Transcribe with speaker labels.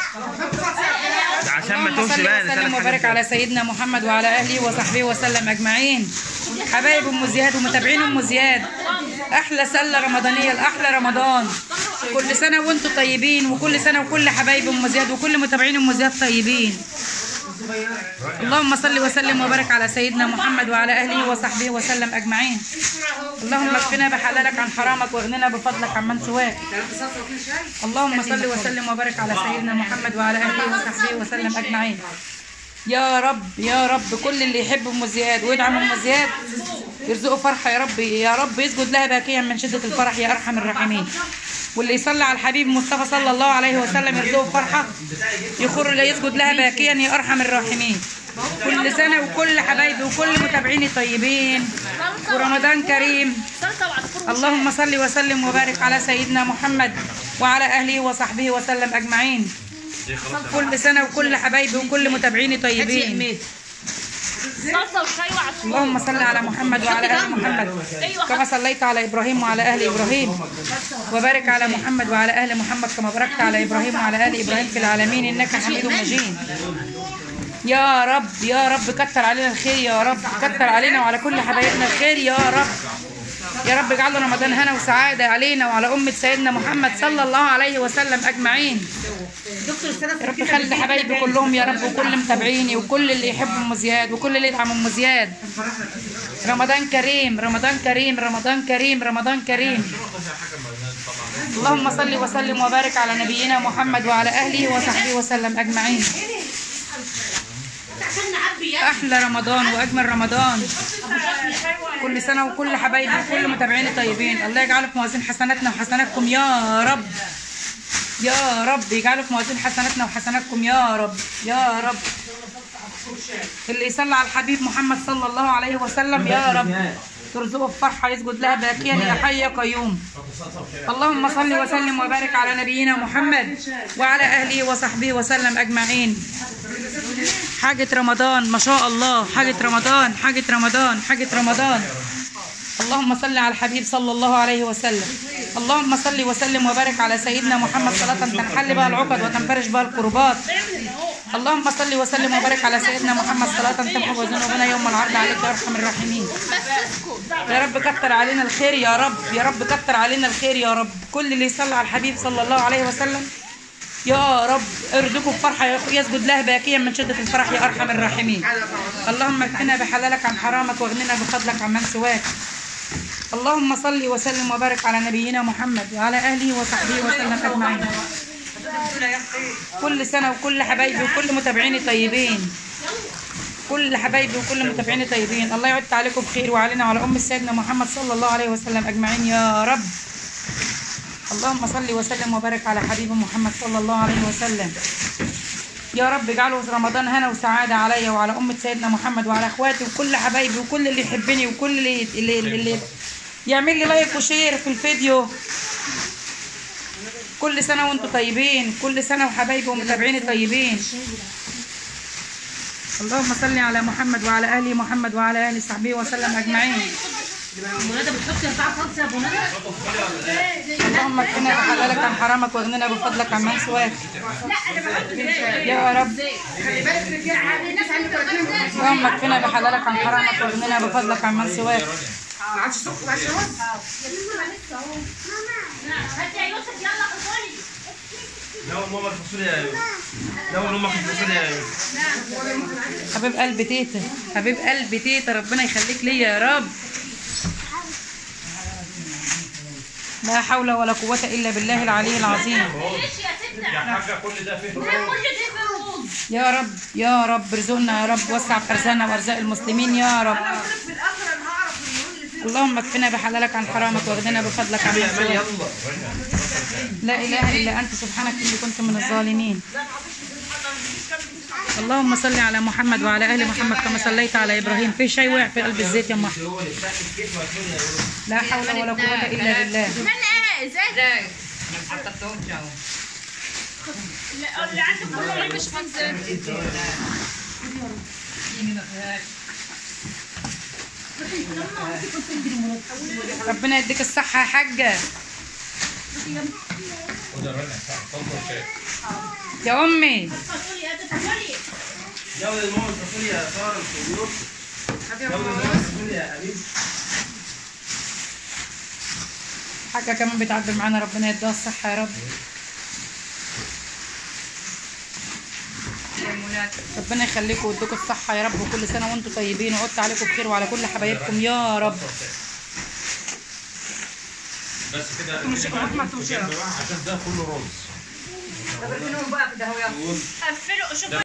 Speaker 1: ده عشان ما
Speaker 2: اللهم
Speaker 1: تقولش
Speaker 2: صل
Speaker 1: بقى
Speaker 2: وسلم
Speaker 1: لسانك
Speaker 2: وبارك
Speaker 1: حاجة
Speaker 2: على سيدنا محمد وعلى اهله وصحبه وسلم اجمعين حبايب ام زياد ومتابعين ام زياد احلى سله رمضانيه لاحلى رمضان كل سنه وانتم طيبين وكل سنه وكل حبايب ام زياد وكل متابعين ام زياد طيبين اللهم صل وسلم وبارك على سيدنا محمد وعلى اهله وصحبه وسلم اجمعين اللهم اكفنا بحلالك عن حرامك واغننا بفضلك عمن سواك اللهم صل وسلم وبارك على سيدنا محمد وعلى اهله وصحبه وسلم اجمعين يا رب يا رب كل اللي يحب ام زياد ويدعم ام زياد يرزقه فرحه يا رب يا رب يسجد لها باكيا من شده الفرح يا ارحم الراحمين واللي يصلي على الحبيب مصطفى صلى الله عليه وسلم يرزقه فرحه يخر لا يسجد لها باكيا يا ارحم الراحمين كل سنه وكل حبايبي وكل متابعيني طيبين ورمضان كريم اللهم صل وسلم وبارك على سيدنا محمد وعلى اهله وصحبه وسلم اجمعين كل سنه وكل حبايبي وكل متابعيني طيبين
Speaker 3: صلصه وشاي وعسل
Speaker 2: اللهم صل على محمد وعلى ال محمد كما صليت على ابراهيم وعلى ال ابراهيم وبارك على محمد وعلى ال محمد كما باركت على ابراهيم وعلى ال ابراهيم في العالمين انك حميد مجيد يا رب يا رب كتر علينا الخير يا رب كتر علينا وعلى كل حبايبنا الخير يا رب يا رب اجعل رمضان هنا وسعاده علينا وعلى امه سيدنا محمد صلى الله عليه وسلم اجمعين يا رب خلي حبايبي كلهم يا رب وكل متابعيني وكل اللي يحب ام زياد وكل اللي يدعم ام زياد رمضان كريم رمضان كريم رمضان كريم رمضان كريم اللهم صل وسلم وبارك على نبينا محمد وعلى اهله وصحبه وسلم اجمعين احلى رمضان واجمل رمضان كل سنه وكل حبايبي وكل متابعيني طيبين الله يجعله في موازين حسناتنا وحسناتكم يا رب يا رب يجعله في موازين حسناتنا وحسناتكم يا رب يا رب اللي يصلي على الحبيب محمد صلى الله عليه وسلم يا رب ترزقه بفرحه يسجد لها باكيا يا حي يا قيوم اللهم صل وسلم وبارك على نبينا محمد وعلى اهله وصحبه وسلم اجمعين حاجة رمضان ما شاء الله حاجة رمضان حاجة رمضان حاجة رمضان اللهم صل على الحبيب صلى الله عليه وسلم اللهم صل وسلم وبارك على سيدنا محمد صلاة تنحل بها العقد وتنفرج بها الكربات اللهم صل وسلم وبارك على سيدنا محمد صلاة تمحو ذنوبنا يوم العرض عليك يا ارحم الراحمين يا رب كتر علينا الخير يا رب يا رب كتر علينا الخير يا رب كل اللي يصلي على الحبيب صلى الله عليه وسلم يا رب ارزقه بفرحة يسجد لها باكيا من شدة الفرح يا أرحم الراحمين اللهم اكفنا بحلالك عن حرامك واغننا بفضلك عمن سواك اللهم صل وسلم وبارك على نبينا محمد وعلى آله وصحبه وسلم أجمعين كل سنة وكل حبايبي وكل متابعيني طيبين كل حبايبي وكل متابعيني طيبين الله يعد عليكم بخير وعلينا وعلى أم سيدنا محمد صلى الله عليه وسلم أجمعين يا رب اللهم صل وسلم وبارك على حبيب محمد صلى الله عليه وسلم يا رب اجعله رمضان هنا وسعادة عليا وعلى أمة سيدنا محمد وعلى اخواتي وكل حبايبي وكل اللي يحبني وكل اللي, اللي, اللي يعمل لي لايك وشير في الفيديو كل سنة وانتم طيبين كل سنة وحبايبي ومتابعيني طيبين اللهم صل على محمد وعلى آل محمد وعلى آل صحبه وسلم أجمعين
Speaker 3: منادى بتحط اربعه صلصه يا ابو ندى
Speaker 2: اللهم اكفنا بحلالك عن حرامك واغننا بفضلك عن من سواك يا رب اللهم اكفنا بحلالك عن حرامك واغننا بفضلك عن من سواك
Speaker 3: هات يا يوسف يلا خدوني
Speaker 1: ناول ماما الفاصوليا يا يوسف ناول امك الفاصوليا يا يوسف
Speaker 2: حبيب قلب تيتا حبيب قلب تيتا ربنا يخليك ليا يا رب لا حول ولا قوة إلا بالله العلي العظيم
Speaker 3: ليش يا ستة
Speaker 1: يا حاجه كل ده فين
Speaker 3: كل دي فلوس
Speaker 2: يا رب يا رب ارزقنا يا رب وسع في ارزاقنا وارزاق المسلمين يا رب اللهم اكفنا بحلالك عن حرامك واغننا بفضلك عن من سواك لا اله الا انت سبحانك اني كنت من الظالمين اللهم صل على محمد وعلى ال محمد كما صليت على ابراهيم في شيء وقع في قلب الزيت يا محمد لا حول ولا قوه الا بالله
Speaker 3: من ايه ازاي لا اللي عندك كله مش منزل
Speaker 2: ربنا يديك الصحه يا حاجه يا امي
Speaker 3: فاصوليا هات فاصوليا
Speaker 1: يلا يا ماما الفاصوليا يا ساره الكمبيوتر يلا يا ماما الفاصوليا يا حبيبي
Speaker 2: حاجه كمان بتعبر معانا ربنا يديها الصحه يا رب ربنا يخليكم ويديكم الصحة يا رب وكل سنة وانتم طيبين وعدت عليكم بخير وعلى كل حبايبكم يا رب
Speaker 4: بس كده
Speaker 2: مش ما توشيها
Speaker 4: عشان ده كله رز
Speaker 2: بقى كده هو
Speaker 3: قفلوا شوفوا